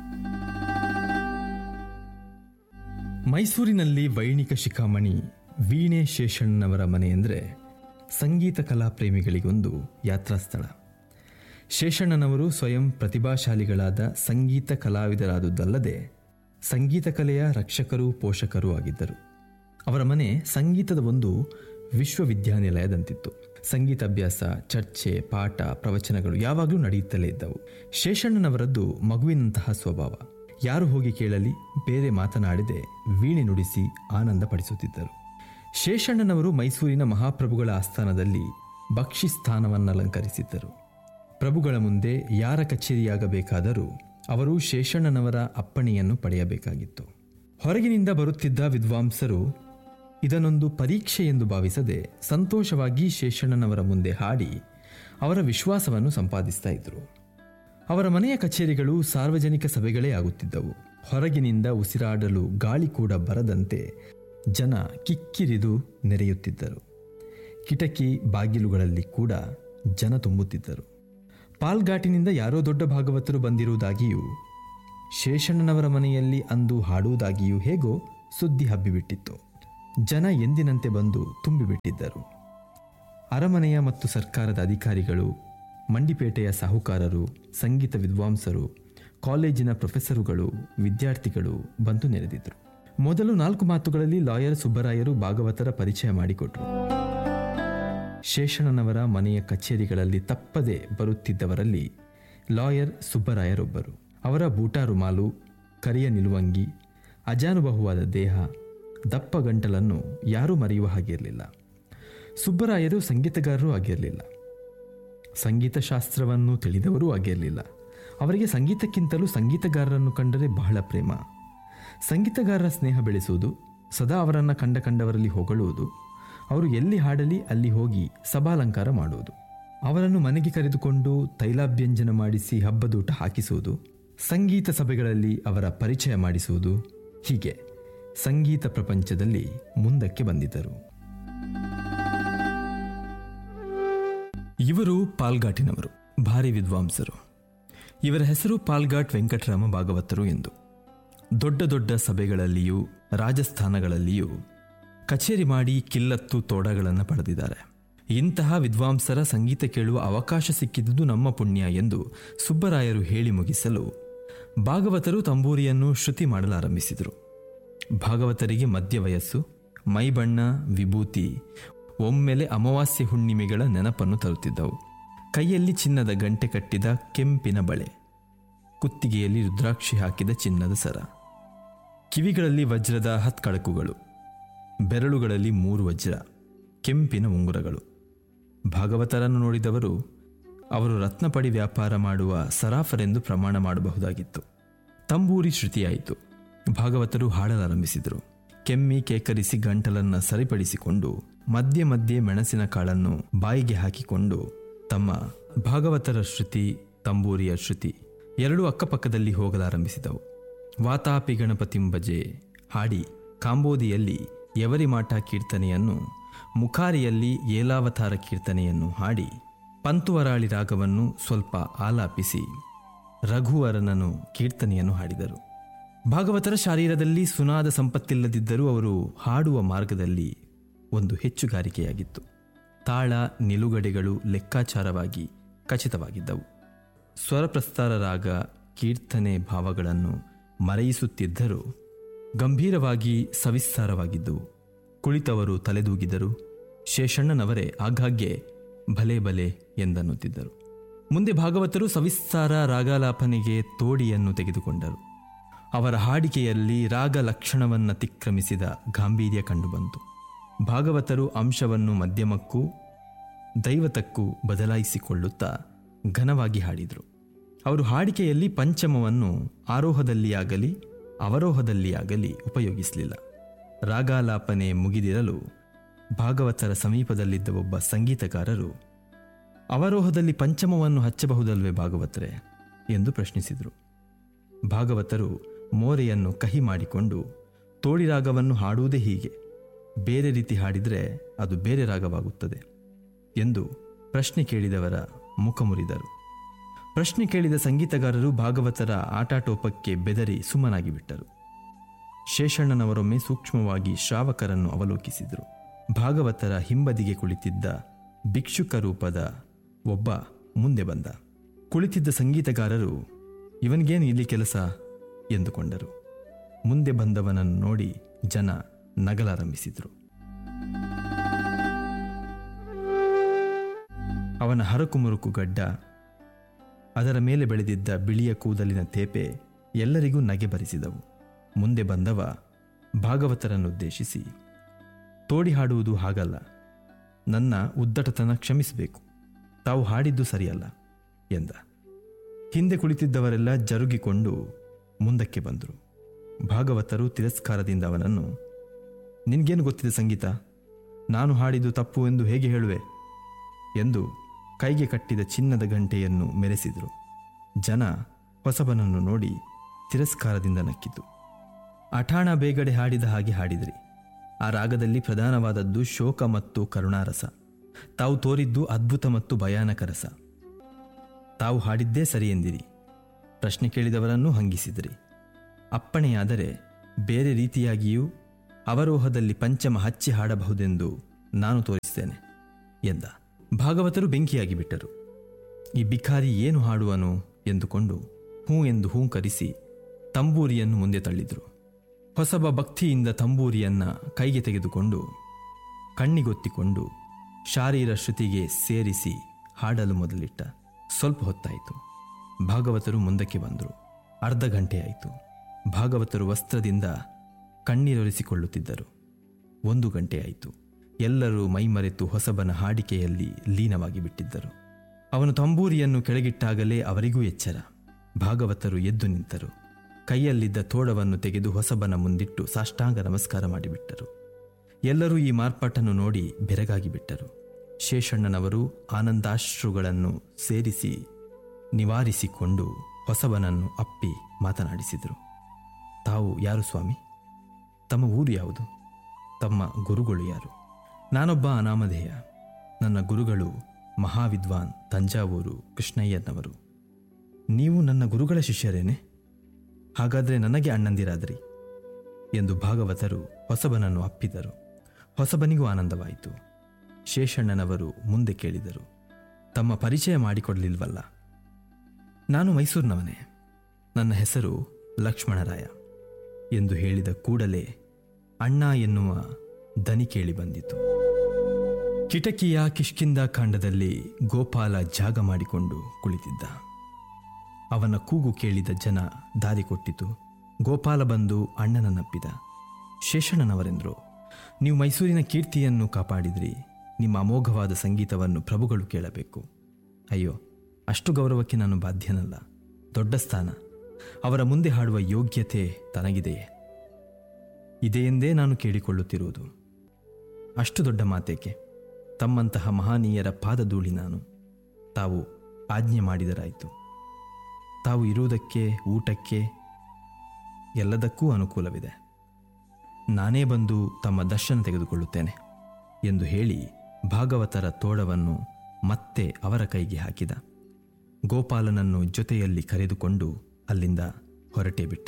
ಮೈಸೂರಿನಲ್ಲಿ ವೈಣಿಕ ಶಿಖಾಮಣಿ ವೀಣೆ ಶೇಷಣ್ಣನವರ ಮನೆ ಅಂದರೆ ಸಂಗೀತ ಕಲಾ ಪ್ರೇಮಿಗಳಿಗೊಂದು ಯಾತ್ರಾ ಸ್ಥಳ ಶೇಷಣ್ಣನವರು ಸ್ವಯಂ ಪ್ರತಿಭಾಶಾಲಿಗಳಾದ ಸಂಗೀತ ಕಲಾವಿದರಾದುದಲ್ಲದೆ ಸಂಗೀತ ಕಲೆಯ ರಕ್ಷಕರೂ ಪೋಷಕರೂ ಆಗಿದ್ದರು ಅವರ ಮನೆ ಸಂಗೀತದ ಒಂದು ವಿಶ್ವವಿದ್ಯಾನಿಲಯದಂತಿತ್ತು ಸಂಗೀತ ಅಭ್ಯಾಸ ಚರ್ಚೆ ಪಾಠ ಪ್ರವಚನಗಳು ಯಾವಾಗಲೂ ನಡೆಯುತ್ತಲೇ ಇದ್ದವು ಶೇಷಣ್ಣನವರದ್ದು ಮಗುವಿನಂತಹ ಸ್ವಭಾವ ಯಾರು ಹೋಗಿ ಕೇಳಲಿ ಬೇರೆ ಮಾತನಾಡದೆ ವೀಣೆ ನುಡಿಸಿ ಆನಂದ ಪಡಿಸುತ್ತಿದ್ದರು ಶೇಷಣ್ಣನವರು ಮೈಸೂರಿನ ಮಹಾಪ್ರಭುಗಳ ಆಸ್ಥಾನದಲ್ಲಿ ಬಕ್ಷಿ ಸ್ಥಾನವನ್ನಲಂಕರಿಸಿದ್ದರು ಪ್ರಭುಗಳ ಮುಂದೆ ಯಾರ ಕಚೇರಿಯಾಗಬೇಕಾದರೂ ಅವರು ಶೇಷಣ್ಣನವರ ಅಪ್ಪಣೆಯನ್ನು ಪಡೆಯಬೇಕಾಗಿತ್ತು ಹೊರಗಿನಿಂದ ಬರುತ್ತಿದ್ದ ವಿದ್ವಾಂಸರು ಇದನ್ನೊಂದು ಪರೀಕ್ಷೆ ಎಂದು ಭಾವಿಸದೆ ಸಂತೋಷವಾಗಿ ಶೇಷಣ್ಣನವರ ಮುಂದೆ ಹಾಡಿ ಅವರ ವಿಶ್ವಾಸವನ್ನು ಸಂಪಾದಿಸ್ತಾ ಇದ್ರು ಅವರ ಮನೆಯ ಕಚೇರಿಗಳು ಸಾರ್ವಜನಿಕ ಸಭೆಗಳೇ ಆಗುತ್ತಿದ್ದವು ಹೊರಗಿನಿಂದ ಉಸಿರಾಡಲು ಗಾಳಿ ಕೂಡ ಬರದಂತೆ ಜನ ಕಿಕ್ಕಿರಿದು ನೆರೆಯುತ್ತಿದ್ದರು ಕಿಟಕಿ ಬಾಗಿಲುಗಳಲ್ಲಿ ಕೂಡ ಜನ ತುಂಬುತ್ತಿದ್ದರು ಪಾಲ್ಘಾಟಿನಿಂದ ಯಾರೋ ದೊಡ್ಡ ಭಾಗವತರು ಬಂದಿರುವುದಾಗಿಯೂ ಶೇಷಣ್ಣನವರ ಮನೆಯಲ್ಲಿ ಅಂದು ಹಾಡುವುದಾಗಿಯೂ ಹೇಗೋ ಸುದ್ದಿ ಹಬ್ಬಿಬಿಟ್ಟಿತ್ತು ಜನ ಎಂದಿನಂತೆ ಬಂದು ತುಂಬಿಬಿಟ್ಟಿದ್ದರು ಅರಮನೆಯ ಮತ್ತು ಸರ್ಕಾರದ ಅಧಿಕಾರಿಗಳು ಮಂಡಿಪೇಟೆಯ ಸಾಹುಕಾರರು ಸಂಗೀತ ವಿದ್ವಾಂಸರು ಕಾಲೇಜಿನ ಪ್ರೊಫೆಸರುಗಳು ವಿದ್ಯಾರ್ಥಿಗಳು ಬಂದು ನೆರೆದಿದ್ದರು ಮೊದಲು ನಾಲ್ಕು ಮಾತುಗಳಲ್ಲಿ ಲಾಯರ್ ಸುಬ್ಬರಾಯರು ಭಾಗವತರ ಪರಿಚಯ ಮಾಡಿಕೊಟ್ರು ಶೇಷಣ್ಣನವರ ಮನೆಯ ಕಚೇರಿಗಳಲ್ಲಿ ತಪ್ಪದೆ ಬರುತ್ತಿದ್ದವರಲ್ಲಿ ಲಾಯರ್ ಸುಬ್ಬರಾಯರೊಬ್ಬರು ಅವರ ಬೂಟ ರುಮಾಲು ಕರಿಯ ನಿಲುವಂಗಿ ಅಜಾನುಬಹುವಾದ ದೇಹ ದಪ್ಪ ಗಂಟಲನ್ನು ಯಾರೂ ಮರೆಯುವ ಹಾಗಿರಲಿಲ್ಲ ಸುಬ್ಬರಾಯರು ಸಂಗೀತಗಾರರೂ ಆಗಿರಲಿಲ್ಲ ಸಂಗೀತ ಶಾಸ್ತ್ರವನ್ನು ತಿಳಿದವರೂ ಆಗಿರಲಿಲ್ಲ ಅವರಿಗೆ ಸಂಗೀತಕ್ಕಿಂತಲೂ ಸಂಗೀತಗಾರರನ್ನು ಕಂಡರೆ ಬಹಳ ಪ್ರೇಮ ಸಂಗೀತಗಾರರ ಸ್ನೇಹ ಬೆಳೆಸುವುದು ಸದಾ ಅವರನ್ನು ಕಂಡ ಕಂಡವರಲ್ಲಿ ಹೊಗಳುವುದು ಅವರು ಎಲ್ಲಿ ಹಾಡಲಿ ಅಲ್ಲಿ ಹೋಗಿ ಸಭಾಲಂಕಾರ ಮಾಡುವುದು ಅವರನ್ನು ಮನೆಗೆ ಕರೆದುಕೊಂಡು ತೈಲಾಭ್ಯಂಜನ ಮಾಡಿಸಿ ಹಬ್ಬದೂಟ ಹಾಕಿಸುವುದು ಸಂಗೀತ ಸಭೆಗಳಲ್ಲಿ ಅವರ ಪರಿಚಯ ಮಾಡಿಸುವುದು ಹೀಗೆ ಸಂಗೀತ ಪ್ರಪಂಚದಲ್ಲಿ ಮುಂದಕ್ಕೆ ಬಂದಿದ್ದರು ಇವರು ಪಾಲ್ಗಾಟಿನವರು ಭಾರಿ ವಿದ್ವಾಂಸರು ಇವರ ಹೆಸರು ಪಾಲ್ಗಾಟ್ ವೆಂಕಟರಾಮ ಭಾಗವತರು ಎಂದು ದೊಡ್ಡ ದೊಡ್ಡ ಸಭೆಗಳಲ್ಲಿಯೂ ರಾಜಸ್ಥಾನಗಳಲ್ಲಿಯೂ ಕಚೇರಿ ಮಾಡಿ ಕಿಲ್ಲತ್ತು ತೋಡಗಳನ್ನು ಪಡೆದಿದ್ದಾರೆ ಇಂತಹ ವಿದ್ವಾಂಸರ ಸಂಗೀತ ಕೇಳುವ ಅವಕಾಶ ಸಿಕ್ಕಿದ್ದುದು ನಮ್ಮ ಪುಣ್ಯ ಎಂದು ಸುಬ್ಬರಾಯರು ಹೇಳಿ ಮುಗಿಸಲು ಭಾಗವತರು ತಂಬೂರಿಯನ್ನು ಶ್ರುತಿ ಮಾಡಲಾರಂಭಿಸಿದರು ಭಾಗವತರಿಗೆ ಮಧ್ಯ ವಯಸ್ಸು ಮೈಬಣ್ಣ ವಿಭೂತಿ ಒಮ್ಮೆಲೆ ಅಮಾವಾಸ್ಯೆ ಹುಣ್ಣಿಮೆಗಳ ನೆನಪನ್ನು ತರುತ್ತಿದ್ದವು ಕೈಯಲ್ಲಿ ಚಿನ್ನದ ಗಂಟೆ ಕಟ್ಟಿದ ಕೆಂಪಿನ ಬಳೆ ಕುತ್ತಿಗೆಯಲ್ಲಿ ರುದ್ರಾಕ್ಷಿ ಹಾಕಿದ ಚಿನ್ನದ ಸರ ಕಿವಿಗಳಲ್ಲಿ ವಜ್ರದ ಹತ್ಕಳಕುಗಳು ಬೆರಳುಗಳಲ್ಲಿ ಮೂರು ವಜ್ರ ಕೆಂಪಿನ ಉಂಗುರಗಳು ಭಾಗವತರನ್ನು ನೋಡಿದವರು ಅವರು ರತ್ನಪಡಿ ವ್ಯಾಪಾರ ಮಾಡುವ ಸರಾಫರೆಂದು ಪ್ರಮಾಣ ಮಾಡಬಹುದಾಗಿತ್ತು ತಂಬೂರಿ ಶ್ರುತಿಯಾಯಿತು ಭಾಗವತರು ಹಾಡಲಾರಂಭಿಸಿದರು ಕೆಮ್ಮಿ ಕೇಕರಿಸಿ ಗಂಟಲನ್ನು ಸರಿಪಡಿಸಿಕೊಂಡು ಮಧ್ಯೆ ಮಧ್ಯೆ ಮೆಣಸಿನ ಕಾಳನ್ನು ಬಾಯಿಗೆ ಹಾಕಿಕೊಂಡು ತಮ್ಮ ಭಾಗವತರ ಶ್ರುತಿ ತಂಬೂರಿಯ ಶ್ರುತಿ ಎರಡೂ ಅಕ್ಕಪಕ್ಕದಲ್ಲಿ ಹೋಗಲಾರಂಭಿಸಿದವು ವಾತಾಪಿ ಗಣಪತಿಂಬಜೆ ಹಾಡಿ ಕಾಂಬೋದಿಯಲ್ಲಿ ಯವರಿಮಾಟ ಕೀರ್ತನೆಯನ್ನು ಮುಖಾರಿಯಲ್ಲಿ ಏಲಾವತಾರ ಕೀರ್ತನೆಯನ್ನು ಹಾಡಿ ಪಂತುವರಾಳಿ ರಾಗವನ್ನು ಸ್ವಲ್ಪ ಆಲಾಪಿಸಿ ರಘುವರನನು ಕೀರ್ತನೆಯನ್ನು ಹಾಡಿದರು ಭಾಗವತರ ಶಾರೀರದಲ್ಲಿ ಸುನಾದ ಸಂಪತ್ತಿಲ್ಲದಿದ್ದರೂ ಅವರು ಹಾಡುವ ಮಾರ್ಗದಲ್ಲಿ ಒಂದು ಹೆಚ್ಚುಗಾರಿಕೆಯಾಗಿತ್ತು ತಾಳ ನಿಲುಗಡೆಗಳು ಲೆಕ್ಕಾಚಾರವಾಗಿ ಖಚಿತವಾಗಿದ್ದವು ಸ್ವರಪ್ರಸ್ತಾರ ರಾಗ ಕೀರ್ತನೆ ಭಾವಗಳನ್ನು ಮರೆಯಿಸುತ್ತಿದ್ದರೂ ಗಂಭೀರವಾಗಿ ಸವಿಸ್ತಾರವಾಗಿದ್ದವು ಕುಳಿತವರು ತಲೆದೂಗಿದರು ಶೇಷಣ್ಣನವರೇ ಆಗಾಗ್ಗೆ ಭಲೆ ಬಲೆ ಎಂದನ್ನುತ್ತಿದ್ದರು ಮುಂದೆ ಭಾಗವತರು ಸವಿಸ್ತಾರ ರಾಗಾಲಾಪನೆಗೆ ತೋಡಿಯನ್ನು ತೆಗೆದುಕೊಂಡರು ಅವರ ಹಾಡಿಕೆಯಲ್ಲಿ ರಾಗ ಲಕ್ಷಣವನ್ನತಿಕ್ರಮಿಸಿದ ಗಾಂಭೀರ್ಯ ಕಂಡುಬಂತು ಭಾಗವತರು ಅಂಶವನ್ನು ಮಧ್ಯಮಕ್ಕೂ ದೈವತಕ್ಕೂ ಬದಲಾಯಿಸಿಕೊಳ್ಳುತ್ತಾ ಘನವಾಗಿ ಹಾಡಿದರು ಅವರು ಹಾಡಿಕೆಯಲ್ಲಿ ಪಂಚಮವನ್ನು ಆರೋಹದಲ್ಲಿಯಾಗಲಿ ಅವರೋಹದಲ್ಲಿಯಾಗಲಿ ಉಪಯೋಗಿಸಲಿಲ್ಲ ರಾಗಾಲಾಪನೆ ಮುಗಿದಿರಲು ಭಾಗವತರ ಸಮೀಪದಲ್ಲಿದ್ದ ಒಬ್ಬ ಸಂಗೀತಗಾರರು ಅವರೋಹದಲ್ಲಿ ಪಂಚಮವನ್ನು ಹಚ್ಚಬಹುದಲ್ವೇ ಭಾಗವತರೇ ಎಂದು ಪ್ರಶ್ನಿಸಿದರು ಭಾಗವತರು ಮೋರೆಯನ್ನು ಕಹಿ ಮಾಡಿಕೊಂಡು ತೋಡಿ ರಾಗವನ್ನು ಹಾಡುವುದೇ ಹೀಗೆ ಬೇರೆ ರೀತಿ ಹಾಡಿದರೆ ಅದು ಬೇರೆ ರಾಗವಾಗುತ್ತದೆ ಎಂದು ಪ್ರಶ್ನೆ ಕೇಳಿದವರ ಮುಖ ಮುರಿದರು ಪ್ರಶ್ನೆ ಕೇಳಿದ ಸಂಗೀತಗಾರರು ಭಾಗವತರ ಆಟಾಟೋಪಕ್ಕೆ ಬೆದರಿ ಸುಮ್ಮನಾಗಿ ಬಿಟ್ಟರು ಶೇಷಣ್ಣನವರೊಮ್ಮೆ ಸೂಕ್ಷ್ಮವಾಗಿ ಶ್ರಾವಕರನ್ನು ಅವಲೋಕಿಸಿದರು ಭಾಗವತರ ಹಿಂಬದಿಗೆ ಕುಳಿತಿದ್ದ ಭಿಕ್ಷುಕ ರೂಪದ ಒಬ್ಬ ಮುಂದೆ ಬಂದ ಕುಳಿತಿದ್ದ ಸಂಗೀತಗಾರರು ಇವನಿಗೇನು ಇಲ್ಲಿ ಕೆಲಸ ಎಂದುಕೊಂಡರು ಮುಂದೆ ಬಂದವನನ್ನು ನೋಡಿ ಜನ ನಗಲಾರಂಭಿಸಿದರು ಅವನ ಹರಕುಮುರುಕು ಗಡ್ಡ ಅದರ ಮೇಲೆ ಬೆಳೆದಿದ್ದ ಬಿಳಿಯ ಕೂದಲಿನ ತೇಪೆ ಎಲ್ಲರಿಗೂ ನಗೆ ಬರಿಸಿದವು ಮುಂದೆ ಬಂದವ ಭಾಗವತರನ್ನುದ್ದೇಶಿಸಿ ತೋಡಿ ಹಾಡುವುದು ಹಾಗಲ್ಲ ನನ್ನ ಉದ್ದಟತನ ಕ್ಷಮಿಸಬೇಕು ತಾವು ಹಾಡಿದ್ದು ಸರಿಯಲ್ಲ ಎಂದ ಹಿಂದೆ ಕುಳಿತಿದ್ದವರೆಲ್ಲ ಜರುಗಿಕೊಂಡು ಮುಂದಕ್ಕೆ ಬಂದರು ಭಾಗವತರು ತಿರಸ್ಕಾರದಿಂದ ಅವನನ್ನು ನಿನ್ಗೇನು ಗೊತ್ತಿದೆ ಸಂಗೀತ ನಾನು ಹಾಡಿದ್ದು ತಪ್ಪು ಎಂದು ಹೇಗೆ ಹೇಳುವೆ ಎಂದು ಕೈಗೆ ಕಟ್ಟಿದ ಚಿನ್ನದ ಗಂಟೆಯನ್ನು ಮೆರೆಸಿದರು ಜನ ಹೊಸಬನನ್ನು ನೋಡಿ ತಿರಸ್ಕಾರದಿಂದ ನಕ್ಕಿತು ಅಠಾಣ ಬೇಗಡೆ ಹಾಡಿದ ಹಾಗೆ ಹಾಡಿದ್ರಿ ಆ ರಾಗದಲ್ಲಿ ಪ್ರಧಾನವಾದದ್ದು ಶೋಕ ಮತ್ತು ಕರುಣಾರಸ ತಾವು ತೋರಿದ್ದು ಅದ್ಭುತ ಮತ್ತು ಭಯಾನಕ ರಸ ತಾವು ಹಾಡಿದ್ದೇ ಸರಿ ಎಂದಿರಿ ಪ್ರಶ್ನೆ ಕೇಳಿದವರನ್ನೂ ಹಂಗಿಸಿದಿರಿ ಅಪ್ಪಣೆಯಾದರೆ ಬೇರೆ ರೀತಿಯಾಗಿಯೂ ಅವರೋಹದಲ್ಲಿ ಪಂಚಮ ಹಚ್ಚಿ ಹಾಡಬಹುದೆಂದು ನಾನು ತೋರಿಸ್ತೇನೆ ಎಂದ ಭಾಗವತರು ಬೆಂಕಿಯಾಗಿ ಬಿಟ್ಟರು ಈ ಬಿಖಾರಿ ಏನು ಹಾಡುವನು ಎಂದುಕೊಂಡು ಹೂ ಎಂದು ಹೂಂಕರಿಸಿ ತಂಬೂರಿಯನ್ನು ಮುಂದೆ ತಳ್ಳಿದರು ಹೊಸಬ ಭಕ್ತಿಯಿಂದ ತಂಬೂರಿಯನ್ನ ಕೈಗೆ ತೆಗೆದುಕೊಂಡು ಕಣ್ಣಿಗೊತ್ತಿಕೊಂಡು ಶಾರೀರ ಶ್ರುತಿಗೆ ಸೇರಿಸಿ ಹಾಡಲು ಮೊದಲಿಟ್ಟ ಸ್ವಲ್ಪ ಹೊತ್ತಾಯಿತು ಭಾಗವತರು ಮುಂದಕ್ಕೆ ಬಂದರು ಅರ್ಧ ಗಂಟೆಯಾಯಿತು ಭಾಗವತರು ವಸ್ತ್ರದಿಂದ ಕಣ್ಣೀರೊರೆಸಿಕೊಳ್ಳುತ್ತಿದ್ದರು ಒಂದು ಗಂಟೆಯಾಯಿತು ಎಲ್ಲರೂ ಮೈಮರೆತು ಹೊಸಬನ ಹಾಡಿಕೆಯಲ್ಲಿ ಲೀನವಾಗಿ ಬಿಟ್ಟಿದ್ದರು ಅವನು ತಂಬೂರಿಯನ್ನು ಕೆಳಗಿಟ್ಟಾಗಲೇ ಅವರಿಗೂ ಎಚ್ಚರ ಭಾಗವತರು ಎದ್ದು ನಿಂತರು ಕೈಯಲ್ಲಿದ್ದ ತೋಡವನ್ನು ತೆಗೆದು ಹೊಸಬನ ಮುಂದಿಟ್ಟು ಸಾಷ್ಟಾಂಗ ನಮಸ್ಕಾರ ಮಾಡಿಬಿಟ್ಟರು ಎಲ್ಲರೂ ಈ ಮಾರ್ಪಾಟನ್ನು ನೋಡಿ ಬೆರಗಾಗಿ ಬಿಟ್ಟರು ಶೇಷಣ್ಣನವರು ಆನಂದಾಶ್ರುಗಳನ್ನು ಸೇರಿಸಿ ನಿವಾರಿಸಿಕೊಂಡು ಹೊಸಬನನ್ನು ಅಪ್ಪಿ ಮಾತನಾಡಿಸಿದರು ತಾವು ಯಾರು ಸ್ವಾಮಿ ತಮ್ಮ ಊರು ಯಾವುದು ತಮ್ಮ ಗುರುಗಳು ಯಾರು ನಾನೊಬ್ಬ ಅನಾಮಧೇಯ ನನ್ನ ಗುರುಗಳು ಮಹಾವಿದ್ವಾನ್ ತಂಜಾವೂರು ಕೃಷ್ಣಯ್ಯನವರು ನೀವು ನನ್ನ ಗುರುಗಳ ಶಿಷ್ಯರೇನೆ ಹಾಗಾದರೆ ನನಗೆ ಅಣ್ಣಂದಿರಾದ್ರಿ ಎಂದು ಭಾಗವತರು ಹೊಸಬನನ್ನು ಅಪ್ಪಿದರು ಹೊಸಬನಿಗೂ ಆನಂದವಾಯಿತು ಶೇಷಣ್ಣನವರು ಮುಂದೆ ಕೇಳಿದರು ತಮ್ಮ ಪರಿಚಯ ಮಾಡಿಕೊಡಲಿಲ್ವಲ್ಲ ನಾನು ಮೈಸೂರಿನವನೇ ನನ್ನ ಹೆಸರು ಲಕ್ಷ್ಮಣರಾಯ ಎಂದು ಹೇಳಿದ ಕೂಡಲೇ ಅಣ್ಣ ಎನ್ನುವ ದನಿ ಕೇಳಿ ಬಂದಿತು ಕಿಟಕಿಯ ಕಿಷ್ಕಿಂದ ಕಾಂಡದಲ್ಲಿ ಗೋಪಾಲ ಜಾಗ ಮಾಡಿಕೊಂಡು ಕುಳಿತಿದ್ದ ಅವನ ಕೂಗು ಕೇಳಿದ ಜನ ದಾರಿ ಕೊಟ್ಟಿತು ಗೋಪಾಲ ಬಂದು ಅಣ್ಣನನ್ನಪ್ಪಿದ ಶೇಷಣ್ಣನವರೆಂದರು ನೀವು ಮೈಸೂರಿನ ಕೀರ್ತಿಯನ್ನು ಕಾಪಾಡಿದ್ರಿ ನಿಮ್ಮ ಅಮೋಘವಾದ ಸಂಗೀತವನ್ನು ಪ್ರಭುಗಳು ಕೇಳಬೇಕು ಅಯ್ಯೋ ಅಷ್ಟು ಗೌರವಕ್ಕೆ ನಾನು ಬಾಧ್ಯನಲ್ಲ ದೊಡ್ಡ ಸ್ಥಾನ ಅವರ ಮುಂದೆ ಹಾಡುವ ಯೋಗ್ಯತೆ ತನಗಿದೆಯೇ ಇದೆಯೆಂದೇ ನಾನು ಕೇಳಿಕೊಳ್ಳುತ್ತಿರುವುದು ಅಷ್ಟು ದೊಡ್ಡ ಮಾತೇಕೆ ತಮ್ಮಂತಹ ಮಹನೀಯರ ಪಾದಧೂಳಿ ನಾನು ತಾವು ಆಜ್ಞೆ ಮಾಡಿದರಾಯಿತು ತಾವು ಇರುವುದಕ್ಕೆ ಊಟಕ್ಕೆ ಎಲ್ಲದಕ್ಕೂ ಅನುಕೂಲವಿದೆ ನಾನೇ ಬಂದು ತಮ್ಮ ದರ್ಶನ ತೆಗೆದುಕೊಳ್ಳುತ್ತೇನೆ ಎಂದು ಹೇಳಿ ಭಾಗವತರ ತೋಡವನ್ನು ಮತ್ತೆ ಅವರ ಕೈಗೆ ಹಾಕಿದ ಗೋಪಾಲನನ್ನು ಜೊತೆಯಲ್ಲಿ ಕರೆದುಕೊಂಡು ಅಲ್ಲಿಂದ ಹೊರಟೇ ಬಿಟ್ಟ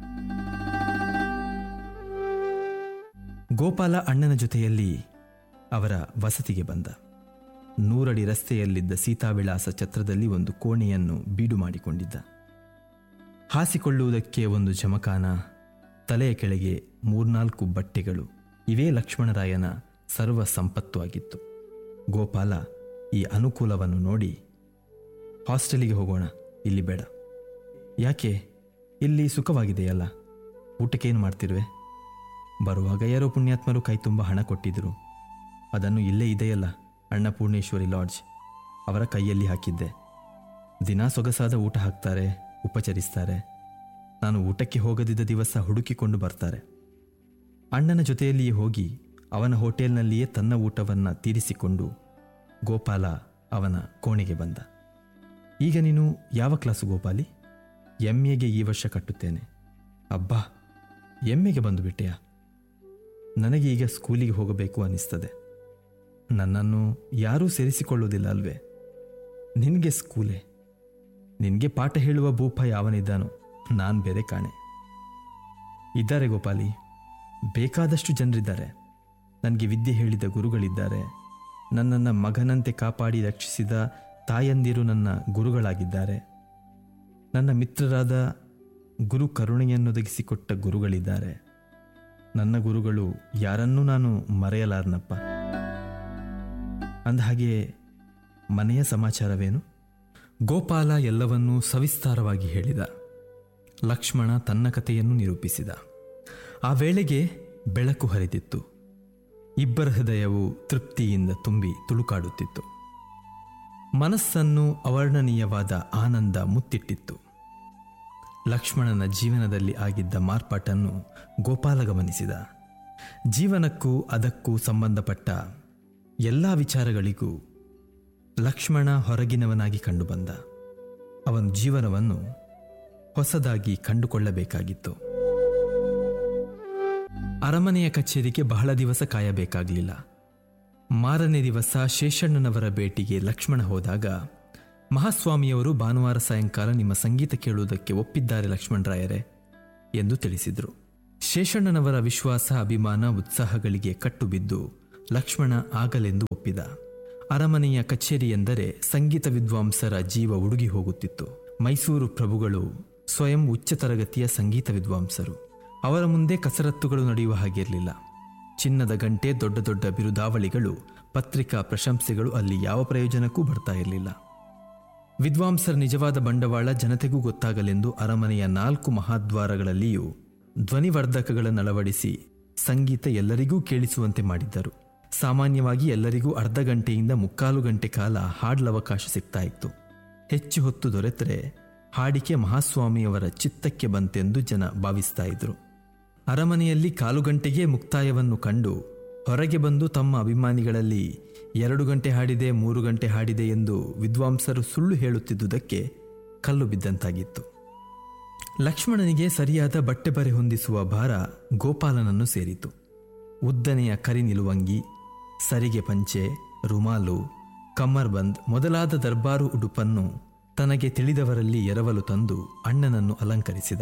ಗೋಪಾಲ ಅಣ್ಣನ ಜೊತೆಯಲ್ಲಿ ಅವರ ವಸತಿಗೆ ಬಂದ ನೂರಡಿ ರಸ್ತೆಯಲ್ಲಿದ್ದ ಸೀತಾವಿಳಾಸ ಛತ್ರದಲ್ಲಿ ಒಂದು ಕೋಣೆಯನ್ನು ಬೀಡು ಮಾಡಿಕೊಂಡಿದ್ದ ಹಾಸಿಕೊಳ್ಳುವುದಕ್ಕೆ ಒಂದು ಜಮಖಾನ ತಲೆಯ ಕೆಳಗೆ ಮೂರ್ನಾಲ್ಕು ಬಟ್ಟೆಗಳು ಇವೇ ಲಕ್ಷ್ಮಣರಾಯನ ಸರ್ವ ಸಂಪತ್ತು ಆಗಿತ್ತು ಗೋಪಾಲ ಈ ಅನುಕೂಲವನ್ನು ನೋಡಿ ಹಾಸ್ಟೆಲಿಗೆ ಹೋಗೋಣ ಇಲ್ಲಿ ಬೇಡ ಯಾಕೆ ಇಲ್ಲಿ ಸುಖವಾಗಿದೆಯಲ್ಲ ಊಟಕ್ಕೇನು ಮಾಡ್ತಿರುವೆ ಬರುವಾಗ ಯಾರೋ ಪುಣ್ಯಾತ್ಮರು ಕೈ ತುಂಬ ಹಣ ಕೊಟ್ಟಿದ್ದರು ಅದನ್ನು ಇಲ್ಲೇ ಇದೆಯಲ್ಲ ಅನ್ನಪೂರ್ಣೇಶ್ವರಿ ಲಾಡ್ಜ್ ಅವರ ಕೈಯಲ್ಲಿ ಹಾಕಿದ್ದೆ ದಿನ ಸೊಗಸಾದ ಊಟ ಹಾಕ್ತಾರೆ ಉಪಚರಿಸ್ತಾರೆ ನಾನು ಊಟಕ್ಕೆ ಹೋಗದಿದ್ದ ದಿವಸ ಹುಡುಕಿಕೊಂಡು ಬರ್ತಾರೆ ಅಣ್ಣನ ಜೊತೆಯಲ್ಲಿಯೇ ಹೋಗಿ ಅವನ ಹೋಟೆಲ್ನಲ್ಲಿಯೇ ತನ್ನ ಊಟವನ್ನು ತೀರಿಸಿಕೊಂಡು ಗೋಪಾಲ ಅವನ ಕೋಣೆಗೆ ಬಂದ ಈಗ ನೀನು ಯಾವ ಕ್ಲಾಸು ಗೋಪಾಲಿ ಎಮ್ ಎಗೆ ಈ ವರ್ಷ ಕಟ್ಟುತ್ತೇನೆ ಅಬ್ಬಾ ಎಮ್ ಎಗೆ ಬಂದು ಬಿಟ್ಟೆಯಾ ನನಗೆ ಈಗ ಸ್ಕೂಲಿಗೆ ಹೋಗಬೇಕು ಅನಿಸ್ತದೆ ನನ್ನನ್ನು ಯಾರೂ ಸೇರಿಸಿಕೊಳ್ಳುವುದಿಲ್ಲ ಅಲ್ವೇ ನಿನಗೆ ಸ್ಕೂಲೇ ನಿನಗೆ ಪಾಠ ಹೇಳುವ ಭೂಪ ಯಾವನಿದ್ದಾನೋ ನಾನು ಬೇರೆ ಕಾಣೆ ಇದ್ದಾರೆ ಗೋಪಾಲಿ ಬೇಕಾದಷ್ಟು ಜನರಿದ್ದಾರೆ ನನಗೆ ವಿದ್ಯೆ ಹೇಳಿದ ಗುರುಗಳಿದ್ದಾರೆ ನನ್ನನ್ನು ಮಗನಂತೆ ಕಾಪಾಡಿ ರಕ್ಷಿಸಿದ ತಾಯಂದಿರು ನನ್ನ ಗುರುಗಳಾಗಿದ್ದಾರೆ ನನ್ನ ಮಿತ್ರರಾದ ಗುರು ಕರುಣೆಯನ್ನೊದಗಿಸಿಕೊಟ್ಟ ಗುರುಗಳಿದ್ದಾರೆ ನನ್ನ ಗುರುಗಳು ಯಾರನ್ನೂ ನಾನು ಮರೆಯಲಾರನಪ್ಪ ಅಂದಹಾಗೆ ಮನೆಯ ಸಮಾಚಾರವೇನು ಗೋಪಾಲ ಎಲ್ಲವನ್ನೂ ಸವಿಸ್ತಾರವಾಗಿ ಹೇಳಿದ ಲಕ್ಷ್ಮಣ ತನ್ನ ಕಥೆಯನ್ನು ನಿರೂಪಿಸಿದ ಆ ವೇಳೆಗೆ ಬೆಳಕು ಹರಿದಿತ್ತು ಇಬ್ಬರ ಹೃದಯವು ತೃಪ್ತಿಯಿಂದ ತುಂಬಿ ತುಳುಕಾಡುತ್ತಿತ್ತು ಮನಸ್ಸನ್ನು ಅವರ್ಣನೀಯವಾದ ಆನಂದ ಮುತ್ತಿಟ್ಟಿತ್ತು ಲಕ್ಷ್ಮಣನ ಜೀವನದಲ್ಲಿ ಆಗಿದ್ದ ಮಾರ್ಪಾಟನ್ನು ಗೋಪಾಲ ಗಮನಿಸಿದ ಜೀವನಕ್ಕೂ ಅದಕ್ಕೂ ಸಂಬಂಧಪಟ್ಟ ಎಲ್ಲ ವಿಚಾರಗಳಿಗೂ ಲಕ್ಷ್ಮಣ ಹೊರಗಿನವನಾಗಿ ಕಂಡುಬಂದ ಅವನ ಜೀವನವನ್ನು ಹೊಸದಾಗಿ ಕಂಡುಕೊಳ್ಳಬೇಕಾಗಿತ್ತು ಅರಮನೆಯ ಕಚೇರಿಗೆ ಬಹಳ ದಿವಸ ಕಾಯಬೇಕಾಗಲಿಲ್ಲ ಮಾರನೇ ದಿವಸ ಶೇಷಣ್ಣನವರ ಭೇಟಿಗೆ ಲಕ್ಷ್ಮಣ ಹೋದಾಗ ಮಹಾಸ್ವಾಮಿಯವರು ಭಾನುವಾರ ಸಾಯಂಕಾಲ ನಿಮ್ಮ ಸಂಗೀತ ಕೇಳುವುದಕ್ಕೆ ಒಪ್ಪಿದ್ದಾರೆ ಲಕ್ಷ್ಮಣರಾಯರೇ ಎಂದು ತಿಳಿಸಿದರು ಶೇಷಣ್ಣನವರ ವಿಶ್ವಾಸ ಅಭಿಮಾನ ಉತ್ಸಾಹಗಳಿಗೆ ಕಟ್ಟುಬಿದ್ದು ಲಕ್ಷ್ಮಣ ಆಗಲೆಂದು ಒಪ್ಪಿದ ಅರಮನೆಯ ಕಚೇರಿ ಎಂದರೆ ಸಂಗೀತ ವಿದ್ವಾಂಸರ ಜೀವ ಉಡುಗಿ ಹೋಗುತ್ತಿತ್ತು ಮೈಸೂರು ಪ್ರಭುಗಳು ಸ್ವಯಂ ಉಚ್ಚ ತರಗತಿಯ ಸಂಗೀತ ವಿದ್ವಾಂಸರು ಅವರ ಮುಂದೆ ಕಸರತ್ತುಗಳು ನಡೆಯುವ ಹಾಗಿರಲಿಲ್ಲ ಚಿನ್ನದ ಗಂಟೆ ದೊಡ್ಡ ದೊಡ್ಡ ಬಿರುದಾವಳಿಗಳು ಪತ್ರಿಕಾ ಪ್ರಶಂಸೆಗಳು ಅಲ್ಲಿ ಯಾವ ಪ್ರಯೋಜನಕ್ಕೂ ಬರ್ತಾ ಇರಲಿಲ್ಲ ವಿದ್ವಾಂಸರ ನಿಜವಾದ ಬಂಡವಾಳ ಜನತೆಗೂ ಗೊತ್ತಾಗಲೆಂದು ಅರಮನೆಯ ನಾಲ್ಕು ಮಹಾದ್ವಾರಗಳಲ್ಲಿಯೂ ಧ್ವನಿವರ್ಧಕಗಳನ್ನು ಅಳವಡಿಸಿ ಸಂಗೀತ ಎಲ್ಲರಿಗೂ ಕೇಳಿಸುವಂತೆ ಮಾಡಿದ್ದರು ಸಾಮಾನ್ಯವಾಗಿ ಎಲ್ಲರಿಗೂ ಅರ್ಧ ಗಂಟೆಯಿಂದ ಮುಕ್ಕಾಲು ಗಂಟೆ ಕಾಲ ಹಾಡ್ಲವಕಾಶ ಸಿಗ್ತಾ ಇತ್ತು ಹೆಚ್ಚು ಹೊತ್ತು ದೊರೆತರೆ ಹಾಡಿಕೆ ಮಹಾಸ್ವಾಮಿಯವರ ಚಿತ್ತಕ್ಕೆ ಬಂತೆಂದು ಜನ ಭಾವಿಸ್ತಾ ಇದ್ರು ಅರಮನೆಯಲ್ಲಿ ಕಾಲು ಗಂಟೆಗೆ ಮುಕ್ತಾಯವನ್ನು ಕಂಡು ಹೊರಗೆ ಬಂದು ತಮ್ಮ ಅಭಿಮಾನಿಗಳಲ್ಲಿ ಎರಡು ಗಂಟೆ ಹಾಡಿದೆ ಮೂರು ಗಂಟೆ ಹಾಡಿದೆ ಎಂದು ವಿದ್ವಾಂಸರು ಸುಳ್ಳು ಹೇಳುತ್ತಿದ್ದುದಕ್ಕೆ ಕಲ್ಲು ಬಿದ್ದಂತಾಗಿತ್ತು ಲಕ್ಷ್ಮಣನಿಗೆ ಸರಿಯಾದ ಬಟ್ಟೆ ಬರೆ ಹೊಂದಿಸುವ ಭಾರ ಗೋಪಾಲನನ್ನು ಸೇರಿತು ಉದ್ದನೆಯ ಕರಿ ನಿಲುವಂಗಿ ಸರಿಗೆ ಪಂಚೆ ರುಮಾಲು ಕಮ್ಮರ್ಬಂದ್ ಮೊದಲಾದ ದರ್ಬಾರು ಉಡುಪನ್ನು ತನಗೆ ತಿಳಿದವರಲ್ಲಿ ಎರವಲು ತಂದು ಅಣ್ಣನನ್ನು ಅಲಂಕರಿಸಿದ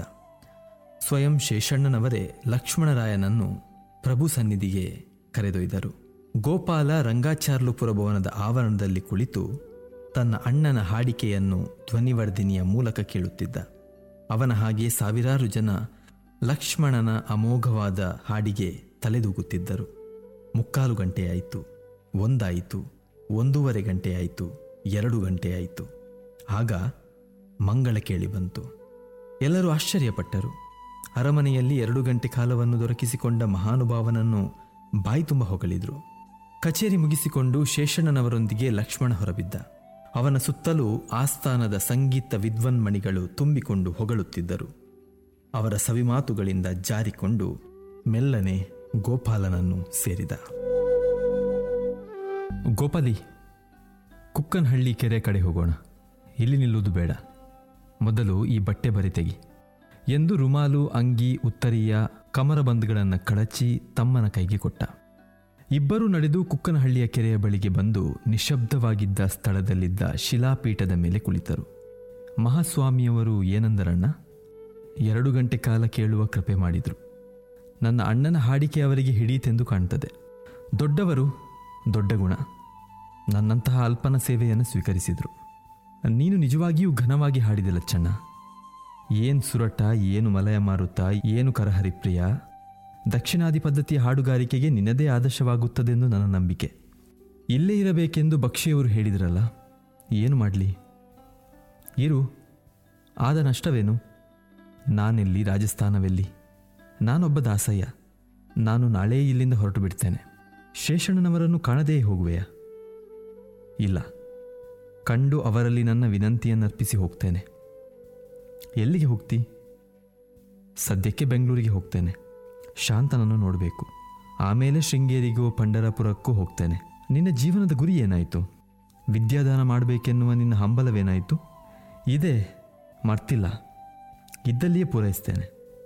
ಸ್ವಯಂ ಶೇಷಣ್ಣನವರೇ ಲಕ್ಷ್ಮಣರಾಯನನ್ನು ಪ್ರಭು ಸನ್ನಿಧಿಗೆ ಕರೆದೊಯ್ದರು ಗೋಪಾಲ ರಂಗಾಚಾರ್ಲುಪುರ ಭವನದ ಆವರಣದಲ್ಲಿ ಕುಳಿತು ತನ್ನ ಅಣ್ಣನ ಹಾಡಿಕೆಯನ್ನು ಧ್ವನಿವರ್ಧಿನಿಯ ಮೂಲಕ ಕೇಳುತ್ತಿದ್ದ ಅವನ ಹಾಗೆ ಸಾವಿರಾರು ಜನ ಲಕ್ಷ್ಮಣನ ಅಮೋಘವಾದ ಹಾಡಿಗೆ ತಲೆದೂಗುತ್ತಿದ್ದರು ಮುಕ್ಕಾಲು ಗಂಟೆಯಾಯಿತು ಒಂದಾಯಿತು ಒಂದೂವರೆ ಗಂಟೆಯಾಯಿತು ಎರಡು ಗಂಟೆಯಾಯಿತು ಆಗ ಮಂಗಳ ಕೇಳಿ ಬಂತು ಎಲ್ಲರೂ ಆಶ್ಚರ್ಯಪಟ್ಟರು ಅರಮನೆಯಲ್ಲಿ ಎರಡು ಗಂಟೆ ಕಾಲವನ್ನು ದೊರಕಿಸಿಕೊಂಡ ಮಹಾನುಭಾವನನ್ನು ಬಾಯಿ ತುಂಬ ಹೊಗಳಿದ್ರು ಕಚೇರಿ ಮುಗಿಸಿಕೊಂಡು ಶೇಷಣ್ಣನವರೊಂದಿಗೆ ಲಕ್ಷ್ಮಣ ಹೊರಬಿದ್ದ ಅವನ ಸುತ್ತಲೂ ಆಸ್ಥಾನದ ಸಂಗೀತ ವಿದ್ವನ್ಮಣಿಗಳು ತುಂಬಿಕೊಂಡು ಹೊಗಳುತ್ತಿದ್ದರು ಅವರ ಸವಿಮಾತುಗಳಿಂದ ಜಾರಿಕೊಂಡು ಮೆಲ್ಲನೆ ಗೋಪಾಲನನ್ನು ಸೇರಿದ ಗೋಪಾಲಿ ಕುಕ್ಕನಹಳ್ಳಿ ಕೆರೆ ಕಡೆ ಹೋಗೋಣ ಇಲ್ಲಿ ನಿಲ್ಲುವುದು ಬೇಡ ಮೊದಲು ಈ ಬಟ್ಟೆ ಬರಿ ತೆಗಿ ಎಂದು ರುಮಾಲು ಅಂಗಿ ಉತ್ತರಿಯ ಕಮರಬಂದ್ಗಳನ್ನು ಕಳಚಿ ತಮ್ಮನ ಕೈಗೆ ಕೊಟ್ಟ ಇಬ್ಬರೂ ನಡೆದು ಕುಕ್ಕನಹಳ್ಳಿಯ ಕೆರೆಯ ಬಳಿಗೆ ಬಂದು ನಿಶಬ್ದವಾಗಿದ್ದ ಸ್ಥಳದಲ್ಲಿದ್ದ ಶಿಲಾಪೀಠದ ಮೇಲೆ ಕುಳಿತರು ಮಹಾಸ್ವಾಮಿಯವರು ಏನಂದರಣ್ಣ ಎರಡು ಗಂಟೆ ಕಾಲ ಕೇಳುವ ಕೃಪೆ ಮಾಡಿದರು ನನ್ನ ಅಣ್ಣನ ಹಾಡಿಕೆ ಅವರಿಗೆ ಹಿಡಿಯಿತೆಂದು ಕಾಣ್ತದೆ ದೊಡ್ಡವರು ದೊಡ್ಡ ಗುಣ ನನ್ನಂತಹ ಅಲ್ಪನ ಸೇವೆಯನ್ನು ಸ್ವೀಕರಿಸಿದರು ನೀನು ನಿಜವಾಗಿಯೂ ಘನವಾಗಿ ಹಾಡಿದೆ ಲಚ್ಚಣ್ಣ ಏನು ಸುರಟ ಏನು ಮಲಯ ಮಾರುತ ಏನು ಕರಹರಿಪ್ರಿಯ ದಕ್ಷಿಣಾದಿ ಪದ್ಧತಿಯ ಹಾಡುಗಾರಿಕೆಗೆ ನಿನ್ನದೇ ಆದರ್ಶವಾಗುತ್ತದೆಂದು ನನ್ನ ನಂಬಿಕೆ ಇಲ್ಲೇ ಇರಬೇಕೆಂದು ಬಕ್ಷಿಯವರು ಹೇಳಿದ್ರಲ್ಲ ಏನು ಮಾಡಲಿ ಇರು ಆದ ನಷ್ಟವೇನು ನಾನೆಲ್ಲಿ ರಾಜಸ್ಥಾನವೆಲ್ಲಿ ನಾನೊಬ್ಬ ದಾಸಯ್ಯ ನಾನು ನಾಳೆ ಇಲ್ಲಿಂದ ಹೊರಟು ಬಿಡ್ತೇನೆ ಶೇಷಣ್ಣನವರನ್ನು ಕಾಣದೇ ಹೋಗುವೆಯಾ ಇಲ್ಲ ಕಂಡು ಅವರಲ್ಲಿ ನನ್ನ ವಿನಂತಿಯನ್ನರ್ಪಿಸಿ ಹೋಗ್ತೇನೆ ಎಲ್ಲಿಗೆ ಹೋಗ್ತಿ ಸದ್ಯಕ್ಕೆ ಬೆಂಗಳೂರಿಗೆ ಹೋಗ್ತೇನೆ ಶಾಂತನನ್ನು ನೋಡಬೇಕು ಆಮೇಲೆ ಶೃಂಗೇರಿಗೂ ಪಂಡರಪುರಕ್ಕೂ ಹೋಗ್ತೇನೆ ನಿನ್ನ ಜೀವನದ ಗುರಿ ಏನಾಯಿತು ವಿದ್ಯಾದಾನ ಮಾಡಬೇಕೆನ್ನುವ ನಿನ್ನ ಹಂಬಲವೇನಾಯಿತು ಇದೆ ಮರ್ತಿಲ್ಲ ಇದ್ದಲ್ಲಿಯೇ ಪೂರೈಸ್ತೇನೆ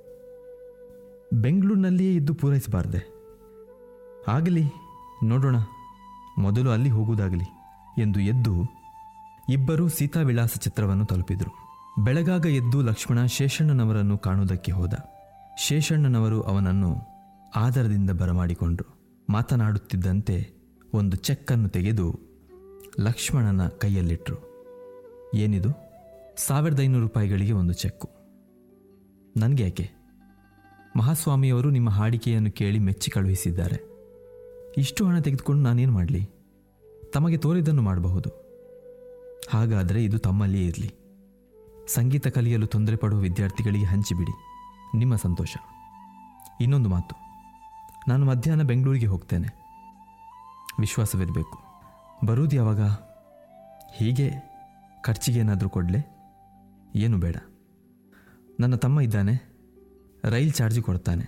ಬೆಂಗಳೂರಿನಲ್ಲಿಯೇ ಇದ್ದು ಪೂರೈಸಬಾರ್ದೆ ಆಗಲಿ ನೋಡೋಣ ಮೊದಲು ಅಲ್ಲಿ ಹೋಗುವುದಾಗಲಿ ಎಂದು ಎದ್ದು ಇಬ್ಬರೂ ಸೀತಾವಿಳಾಸ ಚಿತ್ರವನ್ನು ತಲುಪಿದರು ಬೆಳಗಾಗ ಎದ್ದು ಲಕ್ಷ್ಮಣ ಶೇಷಣ್ಣನವರನ್ನು ಕಾಣುವುದಕ್ಕೆ ಹೋದ ಶೇಷಣ್ಣನವರು ಅವನನ್ನು ಆದರದಿಂದ ಬರಮಾಡಿಕೊಂಡರು ಮಾತನಾಡುತ್ತಿದ್ದಂತೆ ಒಂದು ಚೆಕ್ಕನ್ನು ತೆಗೆದು ಲಕ್ಷ್ಮಣನ ಕೈಯಲ್ಲಿಟ್ಟರು ಏನಿದು ಸಾವಿರದ ಐನೂರು ರೂಪಾಯಿಗಳಿಗೆ ಒಂದು ಚೆಕ್ಕು ನನಗೆ ಯಾಕೆ ಮಹಾಸ್ವಾಮಿಯವರು ನಿಮ್ಮ ಹಾಡಿಕೆಯನ್ನು ಕೇಳಿ ಮೆಚ್ಚಿ ಕಳುಹಿಸಿದ್ದಾರೆ ಇಷ್ಟು ಹಣ ತೆಗೆದುಕೊಂಡು ನಾನೇನು ಮಾಡಲಿ ತಮಗೆ ತೋರಿದ್ದನ್ನು ಮಾಡಬಹುದು ಹಾಗಾದರೆ ಇದು ತಮ್ಮಲ್ಲಿಯೇ ಇರಲಿ ಸಂಗೀತ ಕಲಿಯಲು ತೊಂದರೆ ಪಡುವ ವಿದ್ಯಾರ್ಥಿಗಳಿಗೆ ಹಂಚಿಬಿಡಿ ನಿಮ್ಮ ಸಂತೋಷ ಇನ್ನೊಂದು ಮಾತು ನಾನು ಮಧ್ಯಾಹ್ನ ಬೆಂಗಳೂರಿಗೆ ಹೋಗ್ತೇನೆ ವಿಶ್ವಾಸವಿರಬೇಕು ಬರುವುದು ಯಾವಾಗ ಹೀಗೆ ಖರ್ಚಿಗೆ ಏನಾದರೂ ಕೊಡಲೆ ಏನು ಬೇಡ ನನ್ನ ತಮ್ಮ ಇದ್ದಾನೆ ರೈಲ್ ಚಾರ್ಜ್ ಕೊಡ್ತಾನೆ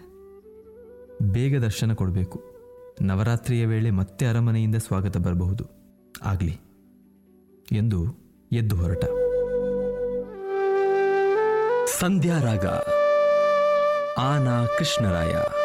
ಬೇಗ ದರ್ಶನ ಕೊಡಬೇಕು ನವರಾತ್ರಿಯ ವೇಳೆ ಮತ್ತೆ ಅರಮನೆಯಿಂದ ಸ್ವಾಗತ ಬರಬಹುದು ಆಗಲಿ ಎಂದು ಎದ್ದು ಹೊರಟ ಸಂಧ್ಯಾರಾಗ ಆನಾ ಕೃಷ್ಣರಾಯ